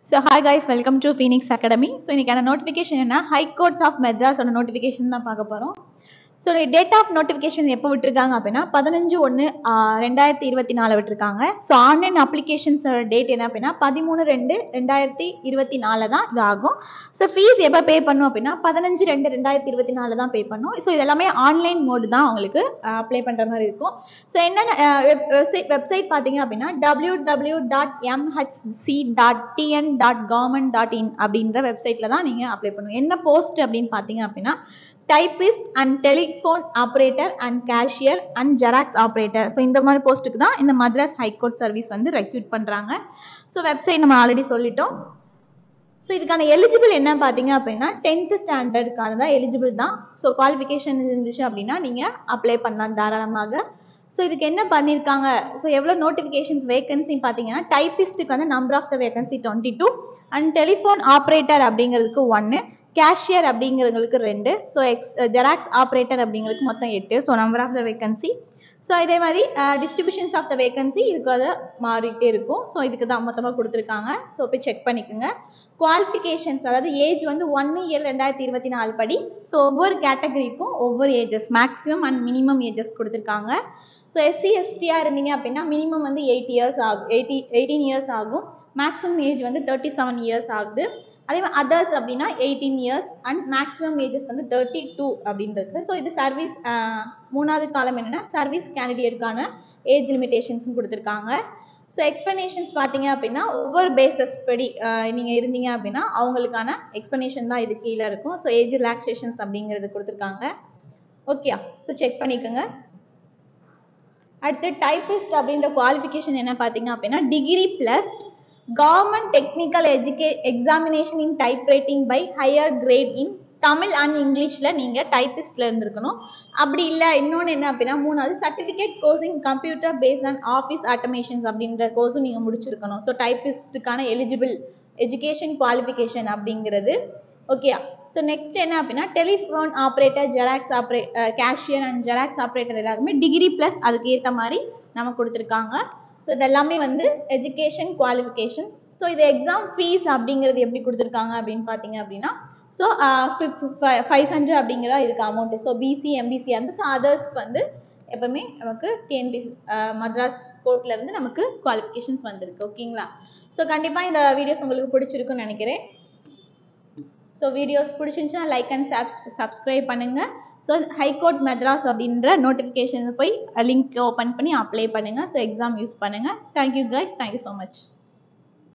so hi guys welcome to Phoenix academy so இன்னைக்கான notification என்ன high courts of மெட்ராஸோட notification தான் பார்க்க போகிறோம் ஸோ டேட் ஆஃப் நோட்டிஃபிகேஷன் எப்போ விட்டுருக்காங்க அப்படின்னா பதினஞ்சு ஒன்று ரெண்டாயிரத்தி இருபத்தி நாலு விட்டுருக்காங்க ஸோ ஆன்லைன் அப்ளிகேஷன்ஸ் டேட் என்ன அப்படின்னா பதிமூணு ரெண்டு ரெண்டாயிரத்தி இருபத்தி நாலு தான் இது ஆகும் ஸோ ஃபீஸ் எப்போ பே பண்ணும் அப்படின்னா பதினஞ்சு ரெண்டு ரெண்டாயிரத்தி இருபத்தி நாலு தான் பே பண்ணும் ஸோ இது எல்லாமே ஆன்லைன் மோடு தான் உங்களுக்கு அப்ளை பண்ணுற மாதிரி இருக்கும் ஸோ என்னென்ன வெப்சைட் வெப்சைட் பார்த்தீங்க அப்படின்னா W W dot MHC dot TN dot government dot in அப்படின்ற வெப்சைட்டில் தான் நீங்கள் அப்ளை பண்ணணும் என்ன போஸ்ட் அப்படின்னு பார்த்தீங்க அப்படின்னா typist and telephone operator and cashier and Xerox operator so இந்த மாதிரி போஸ்ட்டுக்கு தான் இந்த மദ്രാஸ் ஹைகோர்ட் சர்வீஸ் வந்து ரெக்யூட் பண்ணுறாங்க ஸோ வெப்சைட் நம்ம ஆல்ரெடி சொல்லிட்டோம் ஸோ இதுக்கான எலிஜிபிள் என்ன பார்த்தீங்க அப்படின்னா டென்த்து ஸ்டாண்டர்டுக்கான தான் எலிஜிபிள் தான் ஸோ குவாலிஃபிகேஷன் இருந்துச்சு அப்படின்னா நீங்கள் அப்ளை பண்ணலாம் தாராளமாக ஸோ இதுக்கு என்ன பண்ணியிருக்காங்க ஸோ எவ்வளோ நோட்டிஃபிகேஷன்ஸ் வேகன்சி பார்த்தீங்கன்னா டைப்பிஸ்ட்டுக்கு வந்து number of the vacancy twenty two and telephone operator அப்படிங்கிறதுக்கு ஒன்று கேஷியர் அப்படிங்கிறவங்களுக்கு ரெண்டு ஸோ எக்ஸ் ஜெராக்ஸ் ஆப்ரேட்டர் அப்படிங்கிறதுக்கு மொத்தம் எட்டு so number of the vacancy so இதே மாதிரி டிஸ்ட்ரிபியூஷன்ஸ் ஆஃப் த வேகன்சி இதுக்கு அதை மாறிட்டே இருக்கும் ஸோ இதுக்கு தான் மொத்தமாக கொடுத்துருக்காங்க ஸோ போய் செக் பண்ணிக்கோங்க குவாலிஃபிகேஷன்ஸ் அதாவது ஏஜ் வந்து ஒன்று இயர் ரெண்டாயிரத்தி இருபத்தி நாலு படி ஸோ ஒவ்வொரு கேட்டகரிக்கும் ஒவ்வொரு ages maximum and minimum ages கொடுத்துருக்காங்க ஸோ எஸ்சி எஸ்டியாக இருந்தீங்க அப்படின்னா மினிமம் வந்து எயிட் இயர்ஸ் ஆகும் எயிட்டி எயிட்டீன் இயர்ஸ் ஆகும் மேக்ஸிமம் ஏஜ் வந்து தேர்ட்டி செவன் இயர்ஸ் ஆகுது அதே மாதிரி அதர்ஸ் அப்படின்னா eighteen years and maximum ages வந்து தேர்ட்டி டூ அப்படின்றது ஸோ இது சர்வீஸ் மூணாவது காலம் என்னென்னா சர்வீஸ் கேண்டிடேட்டுக்கான ஏஜ் லிமிடேஷன்ஸும் கொடுத்துருக்காங்க ஸோ எக்ஸ்ப்ளனேஷன்ஸ் பார்த்தீங்க அப்படின்னா ஒவ்வொரு பேசஸ் படி நீங்கள் இருந்தீங்க அப்படின்னா அவங்களுக்கான எக்ஸ்ப்ளனேஷன் தான் இது கீழே இருக்கும் ஸோ ஏஜ் ரிலாக்ஸேஷன்ஸ் அப்படிங்கிறது கொடுத்துருக்காங்க ஓகேயா ஸோ செக் பண்ணிக்கோங்க அடுத்து டைப்பிஸ்ட் அப்படின்ற குவாலிஃபிகேஷன் என்ன பார்த்தீங்க அப்படின்னா டிகிரி ப்ளஸ் கவர்மெண்ட் டெக்னிக்கல் எஜுகே examination in type writing by higher grade in Tamil and இங்கிலீஷில் நீங்கள் டைப்பிஸ்டில் இருந்திருக்கணும் அப்படி இல்லை இன்னொன்று என்ன அப்படின்னா மூணாவது certificate course in computer based and office automations அப்படின்ற கோர்ஸும் நீங்கள் முடிச்சிருக்கணும் ஸோ டைப்பிஸ்ட்டுக்கான எலிஜிபிள் எஜுகேஷன் குவாலிஃபிகேஷன் அப்படிங்கிறது ஓகேயா ஸோ நெக்ஸ்ட் என்ன அப்படின்னா டெலிஃபோன் ஆப்ரேட்டர் ஜெராக்ஸ் ஆப்ரே கேஷியர் அண்ட் ஜெராக்ஸ் ஆப்ரேட்டர் எல்லாருமே டிகிரி ப்ளஸ் அதுக்கு ஏற்ற மாதிரி நம்ம கொடுத்துருக்காங்க ஸோ இதெல்லாமே வந்து எஜுகேஷன் குவாலிஃபிகேஷன் ஸோ இது எக்ஸாம் ஃபீஸ் அப்படிங்கிறது எப்படி கொடுத்துருக்காங்க அப்படின்னு பார்த்தீங்க அப்படின்னா ஸோ ஃபைவ் ஹண்ட்ரட் அப்படிங்கிறதா இதுக்கு அமௌண்ட்டு ஸோ பிசி எம்பிசி அந்த ஸோ அதர்ஸ்க்கு வந்து எப்பவுமே நமக்கு டிஎன்பிசி மദ്രാஸ் கோர்ட்லேருந்து நமக்கு குவாலிஃபிகேஷன்ஸ் வந்திருக்கு ஓகேங்களா ஸோ கண்டிப்பாக இந்த வீடியோஸ் உங்களுக்கு பிடிச்சிருக்குன்னு நினைக்கிறேன் ஸோ வீடியோஸ் பிடிச்சிருந்துச்சுன்னா லைக் அண்ட் சப்ஸ் சப்ஸ்கிரைப் பண்ணுங்கள் ஸோ ஹைகோர்ட் மெட்ராஸ் அப்படின்ற நோட்டிஃபிகேஷன் போய் லிங்க் ஓப்பன் பண்ணி அப்ளை பண்ணுங்கள் ஸோ எக்ஸாம் யூஸ் பண்ணுங்கள் thank you guys thank you so much